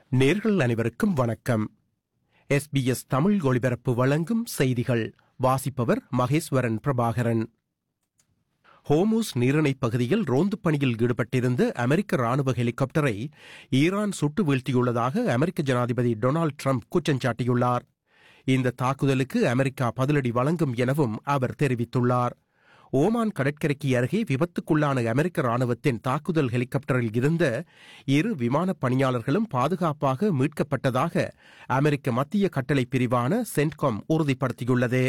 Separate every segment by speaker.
Speaker 1: நேர்கள் அனைவருக்கும் வணக்கம் எஸ்பிஎஸ் தமிழ் ஒளிபரப்பு வழங்கும் செய்திகள் வாசிப்பவர் மகேஸ்வரன் பிரபாகரன் ஹோமூஸ் நீரிணைப் பகுதியில் ரோந்துப் பணியில் ஈடுபட்டிருந்த அமெரிக்க ராணுவ ஹெலிகாப்டரை ஈரான் சுட்டு வீழ்த்தியுள்ளதாக அமெரிக்க ஜனாதிபதி டொனால்டு ட்ரம்ப் குற்றம் சாட்டியுள்ளார் இந்த தாக்குதலுக்கு அமெரிக்கா பதிலடி வழங்கும் எனவும் அவர் தெரிவித்துள்ளார் ஓமான் கடற்கரைக்கு அருகே விபத்துக்குள்ளான அமெரிக்க ராணுவத்தின் தாக்குதல் ஹெலிகாப்டரில் இருந்த இரு விமானப் பணியாளர்களும் பாதுகாப்பாக மீட்கப்பட்டதாக அமெரிக்க மத்திய கட்டளை பிரிவான சென்ட்காம் உறுதிப்படுத்தியுள்ளது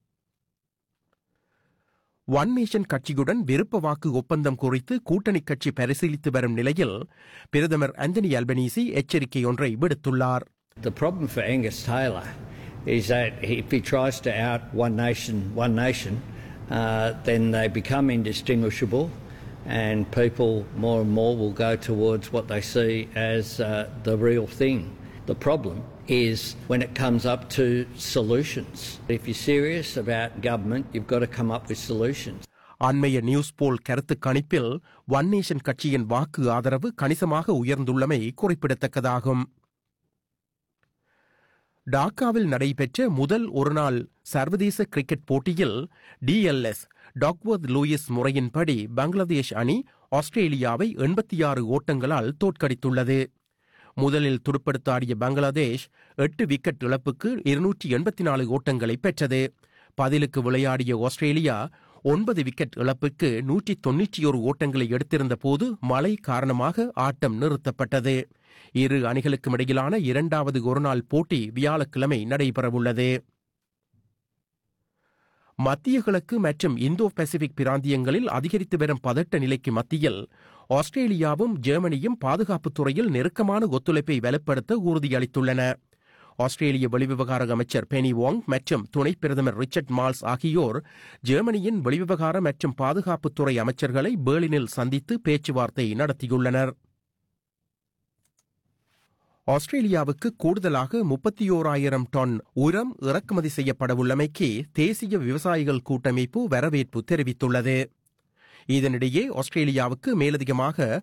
Speaker 1: ஒன் நேஷன் கட்சியுடன் விருப்ப வாக்கு ஒப்பந்தம் குறித்து கூட்டணி கட்சி பரிசீலித்து வரும் நிலையில் பிரதமர் அந்தனி அல்பனீசி எச்சரிக்கை ஒன்றை விடுத்துள்ளார்
Speaker 2: The problem for Angus Taylor is that if he tries to out one nation, one nation, uh, then they become indistinguishable, and people more and more will go towards what they see as uh, the real thing. The problem is when it comes up to solutions. If you're serious about government, you've got to come up with solutions.
Speaker 1: அண்மைய news poll கருத்து கணிப்பில் one nation கட்சியின் வாக்கு ஆதரவு கணிசமாக உயர்ந்துள்ளமை குறிப்பிடத்தக்கதாகும் டாக்காவில் நடைபெற்ற முதல் ஒருநாள் சர்வதேச கிரிக்கெட் போட்டியில் டிஎல்எஸ் டாக்வர்த் லூயிஸ் முறையின்படி பங்களாதேஷ் அணி ஆஸ்திரேலியாவை எண்பத்தி ஆறு ஓட்டங்களால் தோற்கடித்துள்ளது முதலில் துடுப்படுத்தாடிய பங்களாதேஷ் எட்டு விக்கெட் இழப்புக்கு இருநூற்றி எண்பத்தி நாலு ஓட்டங்களை பெற்றது பதிலுக்கு விளையாடிய ஆஸ்திரேலியா ஒன்பது விக்கெட் இழப்புக்கு நூற்றி தொன்னூற்றி ஒரு ஓட்டங்களை எடுத்திருந்த போது மழை காரணமாக ஆட்டம் நிறுத்தப்பட்டது இரு அணிகளுக்கும் இடையிலான இரண்டாவது ஒருநாள் போட்டி வியாழக்கிழமை நடைபெறவுள்ளது மத்திய கிழக்கு மற்றும் இந்தோ பசிபிக் பிராந்தியங்களில் அதிகரித்து வரும் பதட்ட நிலைக்கு மத்தியில் ஆஸ்திரேலியாவும் ஜெர்மனியும் பாதுகாப்புத் துறையில் நெருக்கமான ஒத்துழைப்பை வலுப்படுத்த உறுதியளித்துள்ளன ஆஸ்திரேலிய வெளிவிவகார அமைச்சர் பெனி வாங் மற்றும் துணை பிரதமர் ரிச்சர்ட் மால்ஸ் ஆகியோர் ஜெர்மனியின் வெளிவிவகார மற்றும் பாதுகாப்புத்துறை அமைச்சர்களை பேர்லினில் சந்தித்து பேச்சுவார்த்தை நடத்தியுள்ளனர் ஆஸ்திரேலியாவுக்கு கூடுதலாக முப்பத்தி ஓராயிரம் டன் உரம் இறக்குமதி செய்யப்படவுள்ளமைக்கு தேசிய விவசாயிகள் கூட்டமைப்பு வரவேற்பு தெரிவித்துள்ளது இதனிடையே ஆஸ்திரேலியாவுக்கு மேலதிகமாக